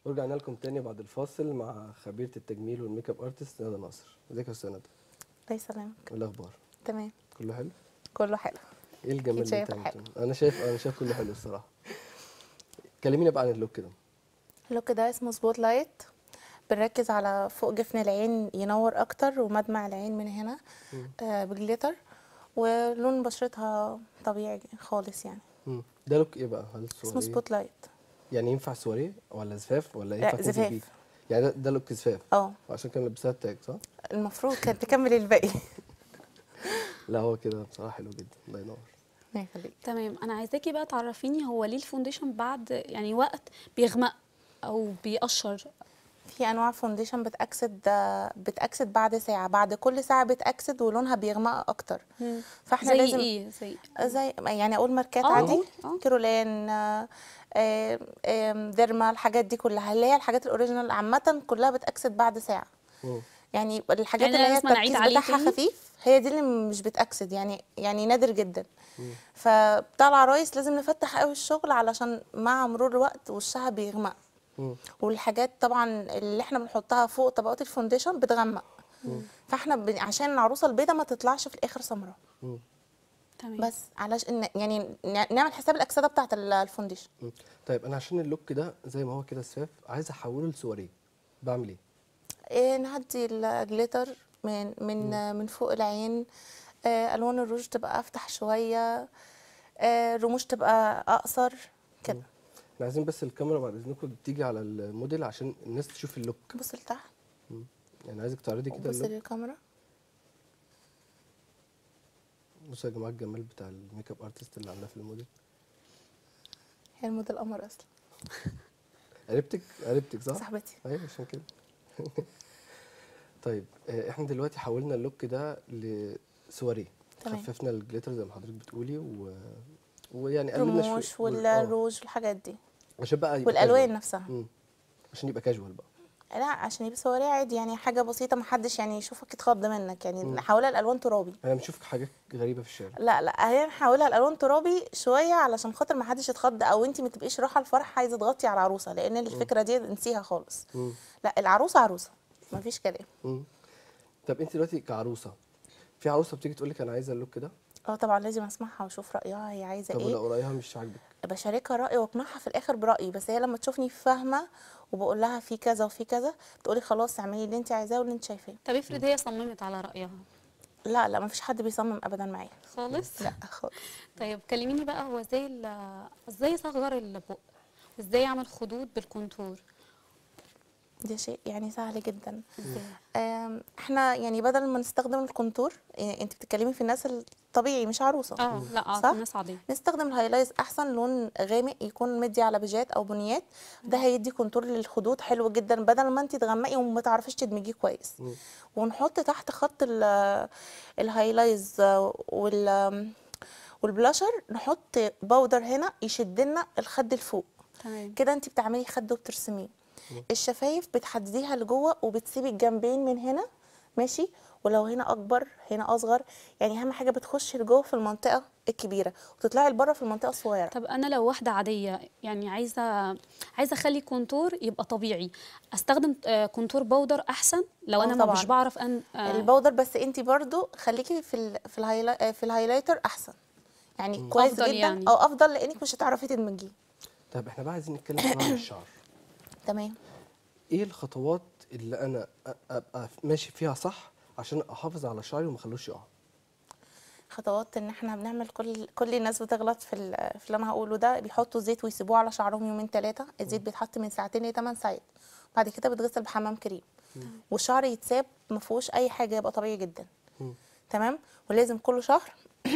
ورجعنا لكم تاني بعد الفاصل مع خبيره التجميل والميك اب ارتست ندى ناصر ازيك يا استاذ ندى الله يسلمك ايه الاخبار تمام كله حلو كله حلو ايه الجمال اللي شايفة انت عملته انا شايف انا شايف كله حلو الصراحه كلميني بقى عن اللوك كده اللوك ده اسمه سبوت لايت بنركز على فوق جفن العين ينور اكتر ومدمع العين من هنا آه بالجليتر ولون بشرتها طبيعي خالص يعني مم. ده لوك ايه بقى هل اسمه سواريه سبوت لايت يعني ينفع سواريه ولا زفاف ولا لا، ينفع تنزل زفاف. بيه يعني ده, ده لوك زفاف اه عشان كان لابسها التاج صح المفروض كانت تكمل الباقي لا هو كده بصراحه حلو جدا الله ينور الله يخليك تمام انا عايزاكي بقى تعرفيني هو ليه الفونديشن بعد يعني وقت بيغمق او بيقشر في انواع فونديشن بتاكسد بتاكسد بعد ساعه بعد كل ساعه بتاكسد ولونها بيغمق اكتر فاحنا زي لازم ايه زي زي يعني اقول ماركات آه، عادي آه. كيرولان آه، آه، آم، ديرما الحاجات دي كلها اللي هي الحاجات الاوريجينال عامه كلها بتاكسد بعد ساعه مم. يعني الحاجات يعني اللي هي لازم نعيد التركيز عليه بتاعها تاني؟ خفيف هي دي اللي مش بتاكسد يعني يعني نادر جدا فبتاع العرايس لازم نفتح قوي الشغل علشان مع مرور الوقت وشها بيغمق مم. والحاجات طبعا اللي احنا بنحطها فوق طبقات الفونديشن بتغمق فاحنا ب... عشان العروسه البيضه ما تطلعش في الاخر سمراء مم. تمام بس علشان يعني ن- نعمل حساب الاكسده بتاعه ال- الفونديشن مم. طيب انا عشان اللوك ده زي ما هو كده زفاف عايز احوله لسواريه بعمل ايه إيه نهدي الجليتر من من من فوق العين آه، الوان الروج تبقى افتح شويه آه، الرموش تبقى اقصر كده احنا عايزين بس الكاميرا بعد اذنكم تيجي على الموديل عشان الناس تشوف اللوك بص لتحت يعني عايزك تعرضي كده بص اللوك للكاميرا بصوا يا جماعه الجمال بتاع الميك اب ارتست اللي عاملاه في الموديل هي الموديل قمر اصلا قريبتك قريبتك صح صاحبتي ايوه عشان كده طيب آه، احنا دلوقتي حولنا اللوك ده لسواريه تمام. خففنا الجليتر زي ما حضرتك بتقولي و... ويعني قللنا شويه الرموش وال- آه، والروج والحاجات دي عشان بقى يبقى والالوان casual. نفسها مم. عشان يبقى كاجوال بقى لا عشان يبقى صوريه عادي يعني حاجه بسيطه محدش يعني يشوفك يتخض منك يعني نحولها الالوان ترابي انا بنشوف حاجات غريبه في الشارع لا لا هي نحولها الالوان ترابي شويه علشان خاطر ما حدش يتخض او انت ما تبقيش رايحه الفرح عايزه تغطي على العروسه لان الفكره دي انسيها خالص مم. لا العروسه عروسه ما فيش كلام مم. طب انت دلوقتي كعروسه في عروسه بتيجي تقول لك انا عايزه اللوك ده اه طبعا لازم اسمعها واشوف رايها هي عايزه طب ايه ولو رايها مش عاجبك بشاركها رايي واقنعها في الاخر برايي بس هي لما تشوفني فاهمه وبقول لها في كذا وفي كذا تقولي خلاص اعملي اللي انت عايزاه واللي انت شايفاه طب افرض هي صممت على رايها لا لا ما فيش حد بيصمم ابدا معايا خالص لا خالص طيب كلميني بقى هو ازاي ال- ازاي يصغر البق وازاي يعمل خدود بالكونتور ده شيء يعني سهل جدا ازاي آم، احنا يعني بدل ما نستخدم الكونتور يعني انت بتتكلمي في الناس الطبيعي مش عروسه اه لا صح؟ اه ناس عاديه نستخدم الهايلايز احسن لون غامق يكون مدي على بيجات او بنيات ده هيدي كونتور للخدود حلو جدا بدل ما انت تغمقي وما تعرفيش تدمجيه كويس مم. ونحط تحت خط ال- الهايلايز وال والبلاشر نحط باودر هنا يشد لنا الخد لفوق تمام كده انت بتعملي خد وبترسميه الشفايف بتحدديها لجوه وبتسيبي الجنبين من هنا ماشي ولو هنا اكبر هنا اصغر يعني اهم حاجه بتخشي لجوه في المنطقه الكبيره وتطلعي لبره في المنطقه الصغيره طب انا لو واحده عاديه يعني عايزه عايزه اخلي كونتور يبقى طبيعي استخدم آه، كونتور بودر احسن لو آه انا ما طبعاً. مش بعرف ان آه، البودر بس انت برضو خليكي في ال في الهايلا في الهايلايتر احسن يعني كويس أفضل جدا يعني. او افضل لانك مش هتعرفي تدمجيه طيب احنا بقى عايزين نتكلم شويه عن الشعر تمام ايه الخطوات اللي انا أ- ابقى ماشي فيها صح عشان احافظ على شعري وما اخلوش يقع خطوات ان احنا بنعمل كل كل الناس بتغلط في ال- في اللي انا هقوله ده بيحطوا زيت ويسيبوه على شعرهم يومين ثلاثه الزيت بيتحط من ساعتين ل 8 ساعات بعد كده بيتغسل بحمام كريم والشعر يتساب ما فيهوش اي حاجه يبقى طبيعي جدا مم. تمام ولازم كل شهر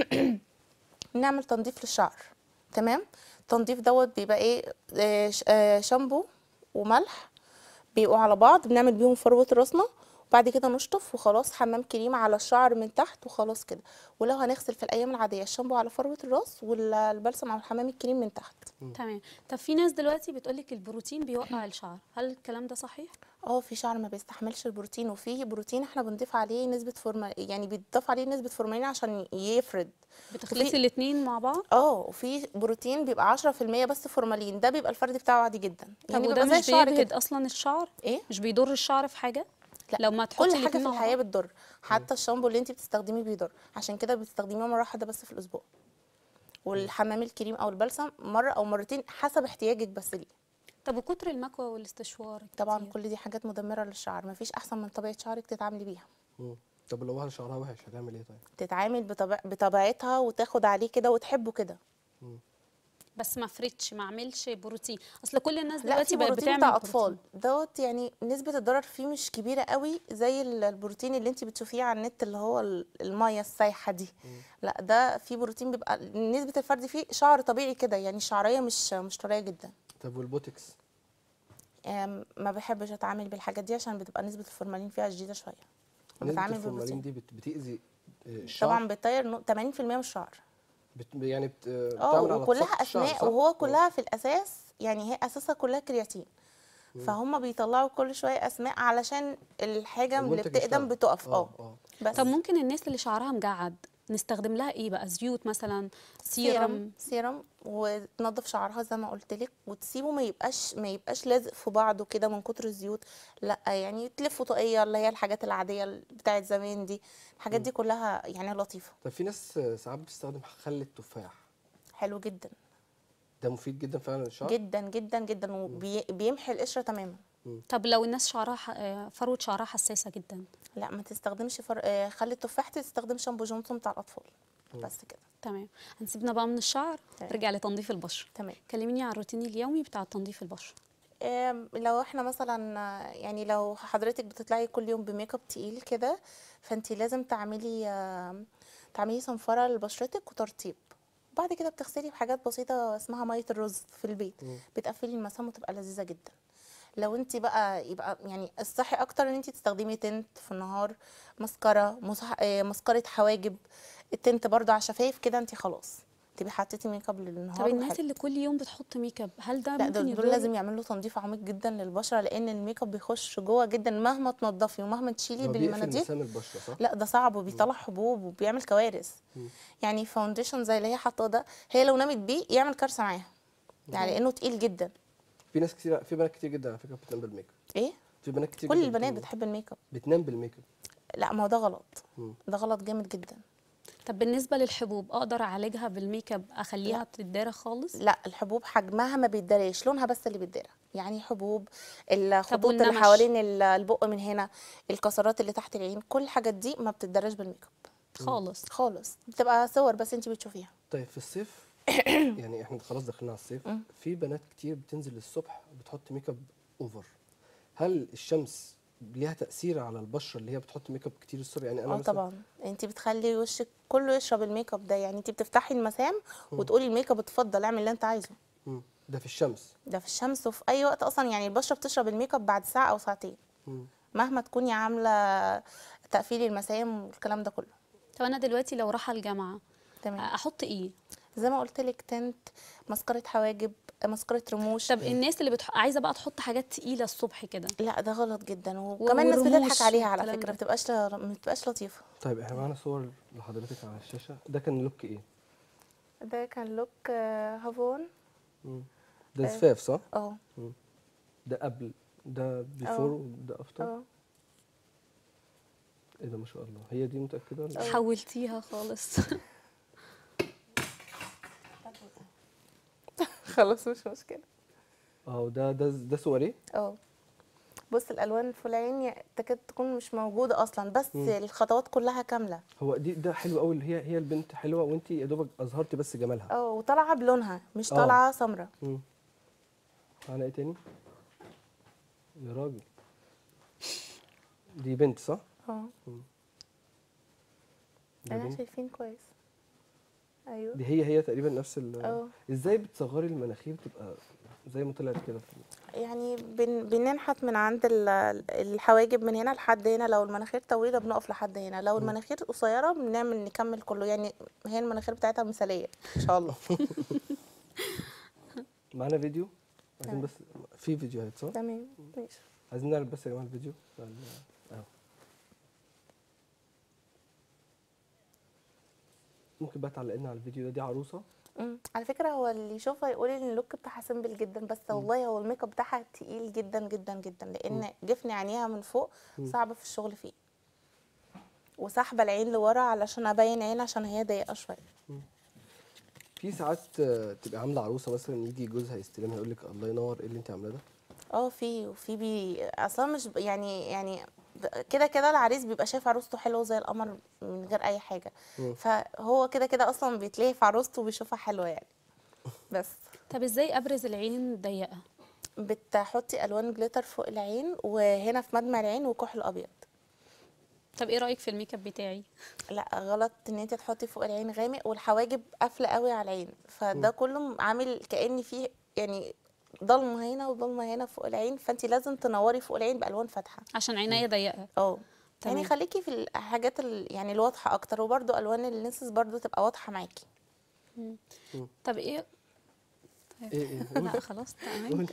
نعمل تنظيف للشعر تمام التنظيف دوت بيبقى ايه آه، ش- آه، شامبو وملح بيبقوا على بعض بنعمل بيهم فروه راسنا وبعد كده نشطف وخلاص حمام كريم على الشعر من تحت وخلاص كده ولو هنغسل في الايام العاديه الشامبو على فروه الراس والبلسم او الحمام الكريم من تحت تمام طب في ناس دلوقتي بتقولك البروتين بيوقع الشعر هل الكلام ده صحيح اه في شعر ما بيستحملش البروتين وفي بروتين احنا بنضيف عليه نسبه فورما يعني بيتضاف عليه نسبه فورمالين عشان يفرد بتخلطي وفي- الاثنين مع بعض اه وفي بروتين بيبقى 10% بس فورمالين ده بيبقى الفرد بتاعه عادي جدا طب يعني وده بيبقى زي مش الشعر بيجهد كده اصلا الشعر ايه مش بيضر الشعر في حاجه لا لو ما تحطي كل حاجه الاتنين في مع الحياه بعض. بتضر حتى الشامبو اللي انت بتستخدميه بيضر عشان كده بتستخدميه مره واحده بس في الاسبوع والحمام الكريم او البلسم مره او مرتين حسب احتياجك بس ليه طب وكتر المكوى والاستشوار طبعا كتير. كل دي حاجات مدمره للشعر مفيش احسن من طبيعه شعرك تتعاملي بيها مم. طب لو واحده شعرها وحش هتعمل ايه طيب؟ تتعامل بطبع... بطبيعتها وتاخد عليه كده وتحبه كده بس ما فريتش ما اعملش بروتين اصل كل الناس لا دلوقتي في بقت بروتين بتعمل بتاع بروتين. اطفال دوت يعني نسبه الضرر فيه مش كبيره قوي زي ال- البروتين اللي انت بتشوفيه على النت اللي هو ال- الميه السايحه دي لا ده في بروتين بيبقى نسبه الفرد فيه شعر طبيعي كده يعني الشعريه مش مش طريه جدا طب والبوتكس؟ أم، ما بحبش اتعامل بالحاجات دي عشان بتبقى نسبه الفورمالين فيها شديده شويه نسبه بتعامل الفورمالين بالبروتين دي بت- بتاذي آه، الشعر طبعا بتطير نو- 80% من الشعر بت... يعني بت... اه بتعمل على وكلها تصفح الشعر، اسماء صح؟ وهو آه. كلها في الاساس يعني هي اساسها كلها كرياتين فهم بيطلعوا كل شويه اسماء علشان الحاجه اللي المنتج بتقدم يشتغل. بتقف اه اه اه بس طب ممكن الناس اللي شعرها مجعد نستخدم لها ايه بقى زيوت مثلا سيرم سيرم سيرم وتنظف شعرها زي ما قلت لك وتسيبه ما يبقاش ما يبقاش لازق في بعضه كده من كتر الزيوت لا يعني تلفه طاقيه اللي هي الحاجات العاديه بتاعت زمان دي الحاجات دي كلها يعني لطيفه طب في ناس آه، ساعات بتستخدم خل التفاح حلو جدا ده مفيد جدا فعلا للشعر؟ جدا جدا جدا وبيمحي القشره تماما طب لو الناس شعرها ح- آه، فروه شعرها حساسه جدا لا ما تستخدمش فر... آه، خل التفاح تستخدم شامبو جونسون بتاع الاطفال بس كده تمام هنسيبنا بقى من الشعر تمام. نرجع لتنظيف البشره تمام كلميني عن الروتين اليومي بتاع تنظيف البشره آم، لو احنا مثلا آه، يعني لو حضرتك بتطلعي كل يوم بميك اب تقيل كده فانت لازم تعملي آم، تعملي صنفره لبشرتك وترطيب بعد كده بتغسلي بحاجات بسيطه اسمها ميه الرز في البيت بتقفلي المسام وتبقى لذيذه جدا لو انت بقى يبقى يعني الصحي اكتر ان انت تستخدمي تنت في النهار مسكره مسح... آه، مسكره حواجب التنت برضو على الشفايف كده انت خلاص تبقي حطيتي ميك اب للنهار طب الناس وحلو. اللي كل يوم بتحط ميك اب هل ده لا ممكن دول, دول يضر لازم يعملوا تنظيف عميق جدا للبشره لان الميك اب بيخش جوه جدا مهما تنضفي ومهما تشيلي هو بيقفل بالمناديل مسام البشره صح؟ لا ده صعب وبيطلع حبوب وبيعمل كوارث يعني فاونديشن زي اللي هي حاطاه ده هي لو نامت بيه يعمل كارثه معاها يعني لانه تقيل جدا في ناس كتير في بنات كتير جدا على فكره بتنام بالميك اب ايه في بنات كتير كل جداً البنات بتنام- بتحب الميك اب بتنام بالميك اب لا ما هو ده غلط مم. ده غلط جامد جدا طب بالنسبه للحبوب اقدر اعالجها بالميك اب اخليها تتدارى خالص لا الحبوب حجمها ما بيتداريش لونها بس اللي بيتدارى يعني حبوب الخطوط اللي والنمش؟ حوالين ال- البق من هنا الكسرات اللي تحت العين كل الحاجات دي ما بتتدارش بالميك اب خالص خالص بتبقى صور بس انت بتشوفيها طيب في الصيف يعني احنا خلاص داخلين على الصيف في بنات كتير بتنزل الصبح بتحط ميك اب اوفر هل الشمس ليها تاثير على البشره اللي هي بتحط ميك اب كتير الصبح يعني انا اه مثلا طبعا انت بتخلي وشك كله يشرب الميك اب ده يعني انت بتفتحي المسام وتقولي الميك اب اتفضل اعمل اللي انت عايزه مم. ده في الشمس ده في الشمس وفي اي وقت اصلا يعني البشره بتشرب الميك اب بعد ساعه او ساعتين مم. مهما تكوني عامله تقفيل المسام والكلام ده كله طب انا دلوقتي لو رايحه الجامعه تمام احط ايه زي ما قلت لك تنت مسكره حواجب مسكره رموش طب الناس اللي بتح... عايزه بقى تحط حاجات تقيله الصبح كده لا ده غلط جدا وكمان الناس والرموش بتضحك عليها على والكلام فكره ده. ما بتبقاش ما بتبقاش لطيفه طيب احنا معانا صور لحضرتك على الشاشه ده كان لوك ايه ده كان لوك هافون مم. ده زفاف صح اه ده قبل ده بيفور وده افتر اه ايه ده ما شاء الله هي دي متاكده ولا إيه؟ حولتيها خالص خلاص مش مشكله اه وده ده ده سواريه اه بص الالوان الفلانيه تكاد تكون مش موجوده اصلا بس الخطوات كلها كامله هو دي ده حلو قوي اللي هي هي البنت حلوه وانت يا دوبك اظهرتي بس جمالها اه وطالعه بلونها مش اه. طالعه سمراء مم. معانا ايه تاني يا راجل دي بنت صح اه دي انا بنت شايفين كويس ايوه دي هي هي تقريبا نفس ال اه ازاي بتصغري المناخير تبقى زي ما طلعت كده في- يعني بن بننحت من عند ال- الحواجب من هنا لحد هنا لو المناخير طويله بنقف لحد هنا لو المناخير قصيره بنعمل نكمل كله يعني هي المناخير بتاعتها مثاليه ان شاء الله معانا فيديو عايزين تمام. بس في فيديوهات صح؟ تمام ماشي عايزين نعرض بس يا جماعه الفيديو بتاع ال- اهو ممكن بقى تعلق لنا على الفيديو ده دي عروسه مم. على فكره هو اللي يشوفها يقول ان اللوك بتاعها سيمبل جدا بس والله هو الميك اب بتاعها تقيل جدا جدا جدا لان جفن عينيها من فوق صعب في الشغل فيه وسحبه العين لورا علشان ابين عين عشان هي ضيقه شويه في ساعات آه، تبقى عامله عروسه مثلا يجي جوزها يستلمها يقول لك الله ينور ايه اللي انت عاملاه ده؟ اه في وفي بي اصلا مش ب- يعني يعني ب- كده كده العريس بيبقى شايف عروسته حلوه زي القمر من غير اي حاجه مم. فهو كده كده اصلا بيتلاقي في عروسته وبيشوفها حلوه يعني بس طب ازاي ابرز العين الضيقه بتحطي الوان جليتر فوق العين وهنا في مدمع العين وكحل ابيض طب ايه رايك في الميك اب بتاعي لا غلط ان انت تحطي فوق العين غامق والحواجب قافله قوي على العين فده كله عامل كأن فيه يعني ضلمه هنا وضلمه هنا فوق العين فانت لازم تنوري فوق العين بالوان فاتحه عشان عينيا ضيقه اه تمام. يعني خليكي في الحاجات ال- يعني الواضحه اكتر وبرده الوان اللينسز برده تبقى واضحه معاكي طب ايه ايه ايه لا خلاص تمام قولي.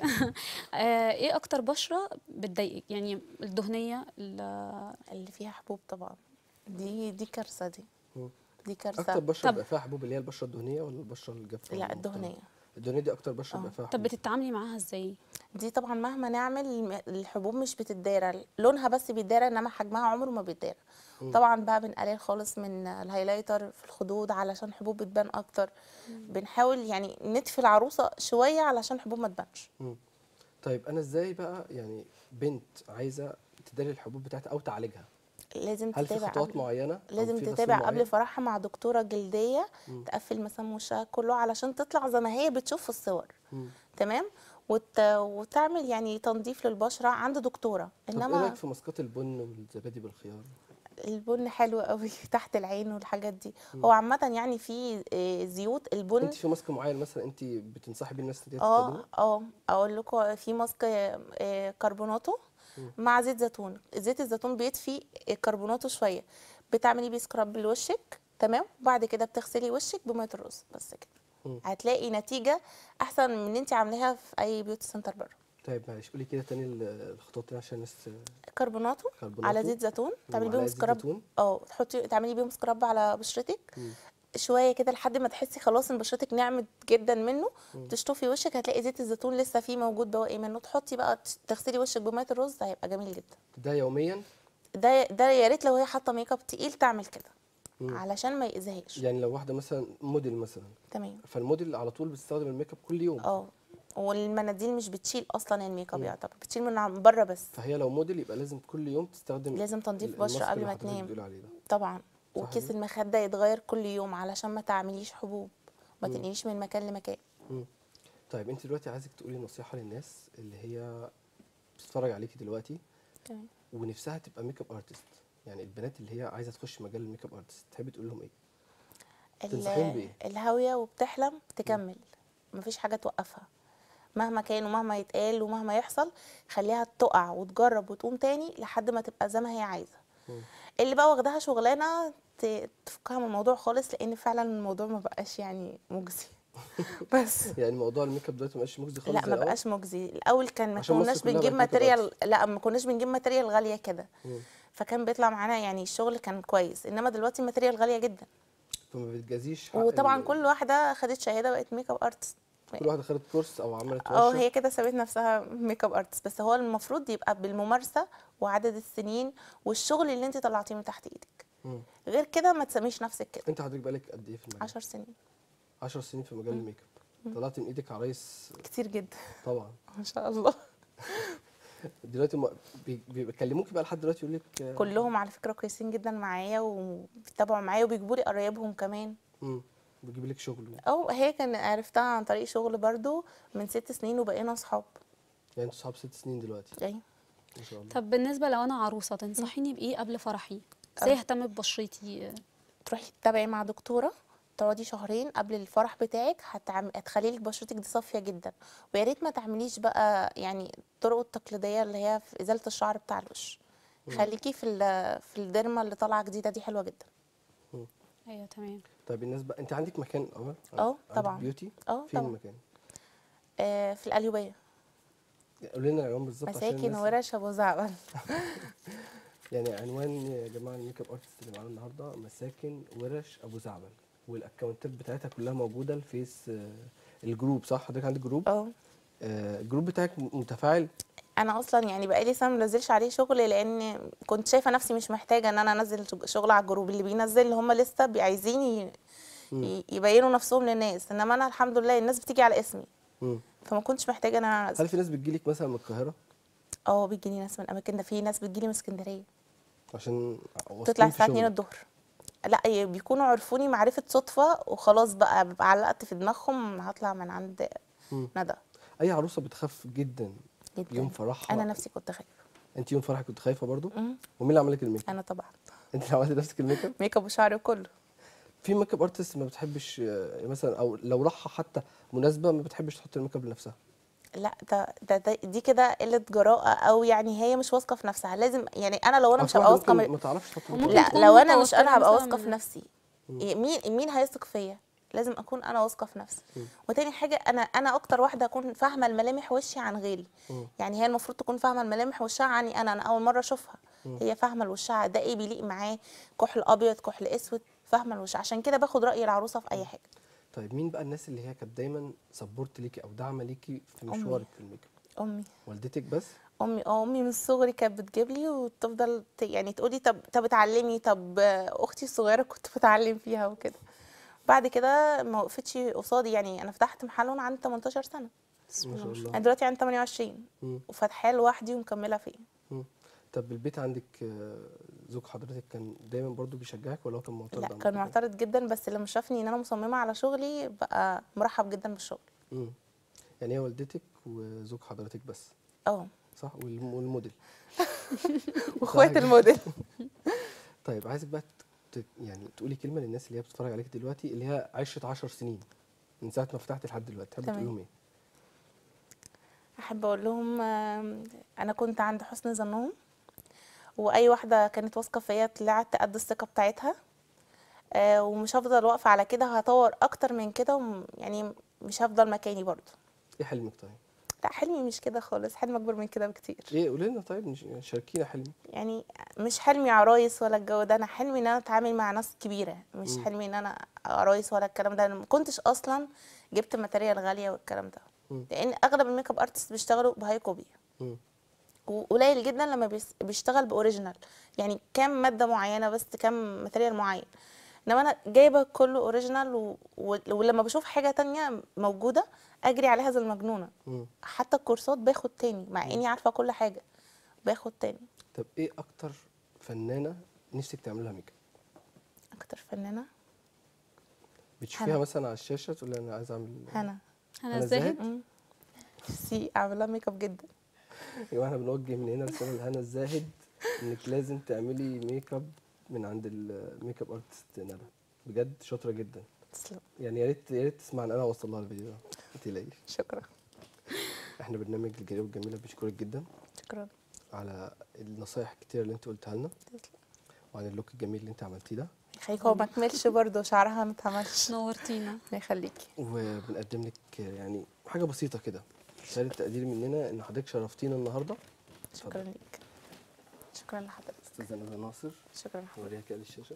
آه، ايه اكتر بشره بتضايقك يعني الدهنيه ال- اللي فيها حبوب طبعا دي دي كارثه دي مم. دي اكتر كارثه بشره طب- بيبقى فيها حبوب اللي هي البشره الدهنيه ولا البشره الجافه لا ولا الدهنيه الدهنيه دي اكتر بشره آه. بيبقى فيها طب حبوب بتتعاملي معاها ازاي دي طبعا مهما نعمل الم- الحبوب مش بتتدارى لونها بس بيتدارى انما حجمها عمره ما بيتدارى طبعا بقى بنقلل خالص من الهايلايتر في الخدود علشان الحبوب بتبان اكتر بنحاول يعني ندفي العروسه شويه علشان الحبوب ما تبانش مم. طيب انا ازاي بقى يعني بنت عايزه تداري الحبوب بتاعتها او تعالجها لازم هل في تتابع خطوات قبل معينه أو لازم في غسيل تتابع قبل معين؟ فرحها مع دكتوره جلديه تقفل مثلا وشها كله علشان تطلع زي ما هي بتشوف في الصور مم. تمام وت... وتعمل يعني تنظيف للبشره عند دكتوره طب ايه انما رايك في ماسكات البن والزبادي بالخيار البن حلو قوي تحت العين والحاجات دي هو عامه يعني في آه، زيوت البن انت في ماسك معين مثلا انت بتنصحي بيه الناس ان هي اه تستخدمه اه اقول لكم في ماسك آه، كربوناتو مع زيت زيتون زيت الزيتون بيطفي الكربوناتو شويه بتعملي بيه سكراب لوشك تمام وبعد كده بتغسلي وشك بميه الرز بس كده مم. هتلاقي نتيجه احسن من ان انت عاملاها في اي بيوتي سنتر بره طيب معلش قولي كده تاني ال- الخطوات تاني عشان الناس كربوناتو كربوناتو على زيت زيتون تعملي بيهم ومعلقة زيت سكراب زيتون. اه تحطي تعملي بيهم سكراب على بشرتك مم. شويه كده لحد ما تحسي خلاص ان بشرتك نعمت جدا منه تشطفي وشك هتلاقي زيت الزيتون لسه فيه موجود بواقي منه تحطي بقى تغسلي وشك بميه الرز هيبقى جميل جدا ده يوميا ده ده يا ريت لو هي حاطه ميك اب تقيل تعمل كده مم. علشان ما يأذيهاش يعني لو واحده مثلا موديل مثلا تمام فالموديل على طول بتستخدم الميك اب كل يوم اه والمناديل مش بتشيل اصلا الميك اب يعتبر بتشيل من عن- بره بس فهي لو موديل يبقى لازم كل يوم تستخدم لازم تنظيف ال- بشره الماسك قبل اللي ما حضرتك تنام بتقولي عليه ده طبعا صح وكيس كده؟ المخده يتغير كل يوم علشان ما تعمليش حبوب ما تنقليش من مكان لمكان مم. طيب انت دلوقتي عايزك تقولي نصيحه للناس اللي هي بتتفرج عليكي دلوقتي تمام ونفسها تبقى ميك اب ارتست يعني البنات اللي هي عايزه تخش مجال الميك اب ارتست تحبي تقول لهم ايه ال- تنصحيهم بإيه؟ الهاوية وبتحلم تكمل مفيش حاجة توقفها مهما كان ومهما يتقال ومهما يحصل خليها تقع وتجرب وتقوم تاني لحد ما تبقى زي ما هي عايزة مم. اللي بقى واخداها شغلانة ت- تفكها من الموضوع خالص لأن فعلا الموضوع ما بقاش يعني مجزي بس يعني موضوع الميك اب دلوقتي مبقاش مجزي خالص لا زي ما الأول؟ بقاش مجزي الاول كان ما عشان مصر كناش كلها بنجيب بقت ميك اب ماتيريال لا ما كناش بنجيب ماتيريال غاليه كده مم. فكان بيطلع معانا يعني الشغل كان كويس انما دلوقتي الماتيريال غاليه جدا فما بتجازيش حق وطبعا ال- كل واحده خدت شهاده بقت ميك اب ارتست كل واحده خدت كورس او عملت اه ورشه هي كده سابت نفسها ميك اب ارتست بس هو المفروض يبقى بالممارسه وعدد السنين والشغل اللي انت طلعتيه من تحت ايدك مم. غير كده ما تسميش نفسك كده انت حضرتك بقالك قد ايه في المجال 10 سنين 10 سنين في مجال الميك اب طلعت من ايدك عرايس كتير جدا طبعا ما شاء الله دلوقتي ما- بي- بيكلموك بقى لحد دلوقتي يقول لك آه، كلهم على فكره كويسين جدا معايا وبيتابعوا معايا وبيجيبوا لي قرايبهم كمان مم. بيجيب لك شغل او هي كان عرفتها عن طريق شغل برضو من ست سنين وبقينا اصحاب يعني انتوا صحاب ست سنين دلوقتي ايوه ما شاء الله طب بالنسبه لو انا عروسه تنصحيني بايه قبل فرحي ازاي اهتم ببشرتي تروحي تتابعي مع دكتوره تقعدي شهرين قبل الفرح بتاعك هتعم... هتخلي لك بشرتك دي صافيه جدا ويا ريت ما تعمليش بقى يعني الطرق التقليديه اللي هي في ازاله الشعر بتاع الوش خليكي في ال- في الديرما اللي طالعه جديده دي حلوه جدا ايوه تمام طيب بالنسبه انت عندك مكان الاول اه، عندك طبعا. بيوتي اه فين طبعا المكان آه في القليوبيه قولي لنا العنوان بالظبط عشان مساكن الناس ورش ابو زعبل يعني عنوان يا جماعه الميك اب ارتست اللي معانا النهارده مساكن ورش ابو زعبل والاكونتات بتاعتها كلها موجوده الفيس آه، الجروب صح حضرتك عندك جروب اه آه، الجروب بتاعك متفاعل انا اصلا يعني بقالي سنه منزلش عليه شغل لان كنت شايفه نفسي مش محتاجه ان انا انزل شغل على الجروب اللي بينزل اللي هم لسه بي- عايزين ي- ي- يبينوا نفسهم للناس انما انا الحمد لله الناس بتيجي على اسمي مم. فما كنتش محتاجه ان انا هل انزل في ناس بتجيلك مثلا من القاهره اه بيجيني ناس من اماكن ده في ناس بتجيلي من اسكندريه عشان واثقين تطلع في الساعه 2 شغلك؟ الظهر لا ي- بيكونوا عرفوني معرفه صدفه وخلاص بقى ببقى علقت في دماغهم هطلع من عند مم. ندى اي عروسه بتخاف جدا جدا يوم فرحها انا نفسي كنت خايفه انت يوم فرحك كنت خايفه برضو مم. ومين اللي عمل لك الميك اب انا طبعا انت اللي عملتي نفسك الميك اب ميك اب وشعري كله في ميك اب ارتست ما بتحبش آه، مثلا او لو راحه حتى مناسبه ما بتحبش تحط الميك اب لنفسها لا ده, ده, ده دي كده قله جراءه او يعني هي مش واثقه في نفسها لازم يعني انا لو انا مش أصل هبقى واحدة واثقه ممكن من- ما تعرفش تحط وممكن الميك اب لا تكون لو انا مش انا متوترة هبقى مثلاً واثقه في من- نفسي إيه، مين مين هيثق فيا لازم اكون انا واثقه في نفسي وتاني حاجه انا انا اكتر واحده اكون فاهمه الملامح وشي عن غيري مم. يعني هي المفروض تكون فاهمه الملامح وشها عني انا انا اول مره اشوفها هي فاهمه الوشها ده ايه بيليق معاه كحل ابيض كحل اسود فاهمه الوش عشان كده باخد راي العروسه في اي حاجه طيب مين بقى الناس اللي هي كانت دايما سبورت ليكي او داعمه ليكي في أمي. مشوارك في الميك اب امي والدتك بس امي اه امي من صغري كانت بتجيب لي وتفضل ت- يعني تقولي طب طب اتعلمي طب آه، اختي الصغيره كنت بتعلم فيها وكده بعد كده ما وقفتش قصادي يعني انا فتحت محل وانا عندي 18 سنه ما شاء الله انا دلوقتي عندي 28 مم. وفاتحاه لوحدي ومكمله فيه مم. طب البيت عندك آه، زوج حضرتك كان دايما برضو بيشجعك ولا هو كان معترض لا على كان الموضوع؟ معترض جدا بس لما شافني ان انا مصممه على شغلي بقى مرحب جدا بالشغل مم. يعني هي والدتك وزوج حضرتك بس اه صح والم- والموديل واخوات صحيح. الموديل طيب عايزك بقى ت- يعني تقولي كلمه للناس اللي هي بتتفرج عليك دلوقتي اللي هي عشت 10 سنين من ساعه ما فتحت لحد دلوقتي تحب تمام. تقول لهم ايه؟ احب اقول لهم آم، انا كنت عند حسن ظنهم واي واحده كانت واثقه فيا طلعت قد الثقه بتاعتها آه، ومش هفضل واقفه على كده هطور اكتر من كده وم- يعني مش هفضل مكاني برضو ايه حلمك طيب؟ لا حلمي مش كده خالص حلم اكبر من كده بكتير ايه قولي لنا طيب نش- شاركينا حلمك يعني مش حلمي عرايس ولا الجو ده انا حلمي ان انا اتعامل مع ناس كبيره مش مم. حلمي ان انا عرايس ولا الكلام ده انا ما كنتش اصلا جبت ماتيريال غاليه والكلام ده مم. لان اغلب الميك اب ارتست بيشتغلوا بهاي كوبي مم. وقليل جدا لما بيس- بيشتغل باوريجينال يعني كام ماده معينه بس كام ماتيريال معين انما انا جايبه كله اوريجينال و... و... ولما بشوف حاجه تانية موجوده اجري عليها زي المجنونه مم. حتى الكورسات باخد تاني مع اني عارفه كل حاجه باخد تاني طب ايه اكتر فنانه نفسك تعمل لها ميك اب؟ اكتر فنانه بتشوفيها هنا. مثلا على الشاشه تقولي انا عايزه اعمل هنا انا أنا زاهد زاهد؟ مم. نفسي اعمل لها ميك اب جدا ايوه احنا بنوجه من هنا رساله لهنا الزاهد انك لازم تعملي ميك اب من عند الميك اب ارتست ندى بجد شاطره جدا تسلم يعني يا ريت يا ريت تسمعنا انا اوصل لها الفيديو ده ما تقلقيش شكرا احنا برنامج الجريئه والجميله بنشكرك جدا شكرا على النصايح الكتير اللي انت قلتها لنا تسلم وعن اللوك الجميل اللي انت عملتيه ده يخليك هو ما كملش برضه شعرها ما اتعملش نورتينا الله يخليكي وبنقدم لك يعني حاجه بسيطه كده رساله تقدير مننا ان حضرتك شرفتينا النهارده شكرا ليك شكرا لحضرتك استاذه ندى ناصر شكرا لحضرتك نوريها كده للشاشه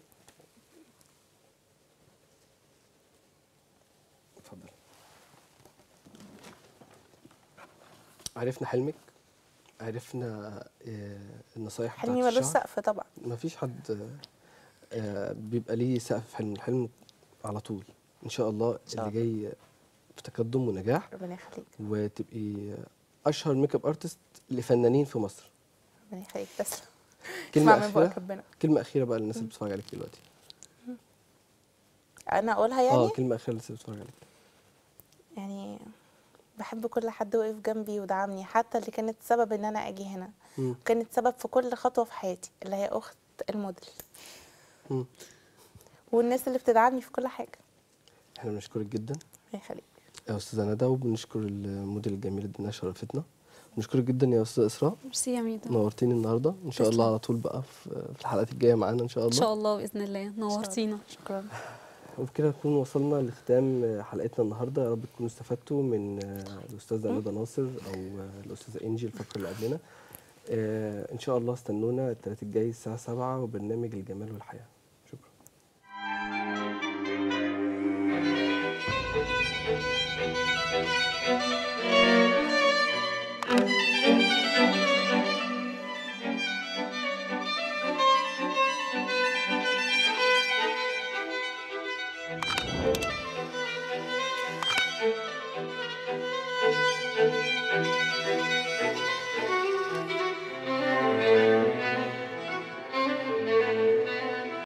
اتفضل عرفنا حلمك عرفنا آه، النصايح بتاعت حلمي ملوش الشهر. سقف طبعا مفيش حد آه، آه، بيبقى ليه سقف حلم الحلم على طول ان شاء الله شاء اللي جاي في تقدم ونجاح ربنا يخليك وتبقي اشهر ميك اب ارتست لفنانين في مصر ربنا يخليك تسلم كلمه اسمع من بقك اخيره ربنا كلمه اخيره بقى للناس اللي بتتفرج عليك دلوقتي انا اقولها يعني اه كلمه اخيره للناس اللي بتتفرج عليك يعني بحب كل حد وقف جنبي ودعمني حتى اللي كانت سبب ان انا اجي هنا مم. وكانت سبب في كل خطوه في حياتي اللي هي اخت الموديل مم. والناس اللي بتدعمني في كل حاجه احنا بنشكرك جدا الله يخليك يا استاذه ندى وبنشكر الموديل الجميل اللي ادينا شرفتنا بنشكرك جدا يا استاذه اسراء ميرسي يا ميدو نورتيني النهارده ان شاء الله تسلم. على طول بقى في في الحلقات الجايه معانا ان شاء ان الله شاء الله باذن الله نورتينا شكرا وبكده نكون وصلنا لختام حلقتنا النهارده يا رب تكونوا استفدتوا من الاستاذه ندى ناصر او الاستاذه انجي الفقره اللي قبلنا آه، ان شاء الله استنونا الثلاث الجاي الساعه 7 وبرنامج الجمال والحياه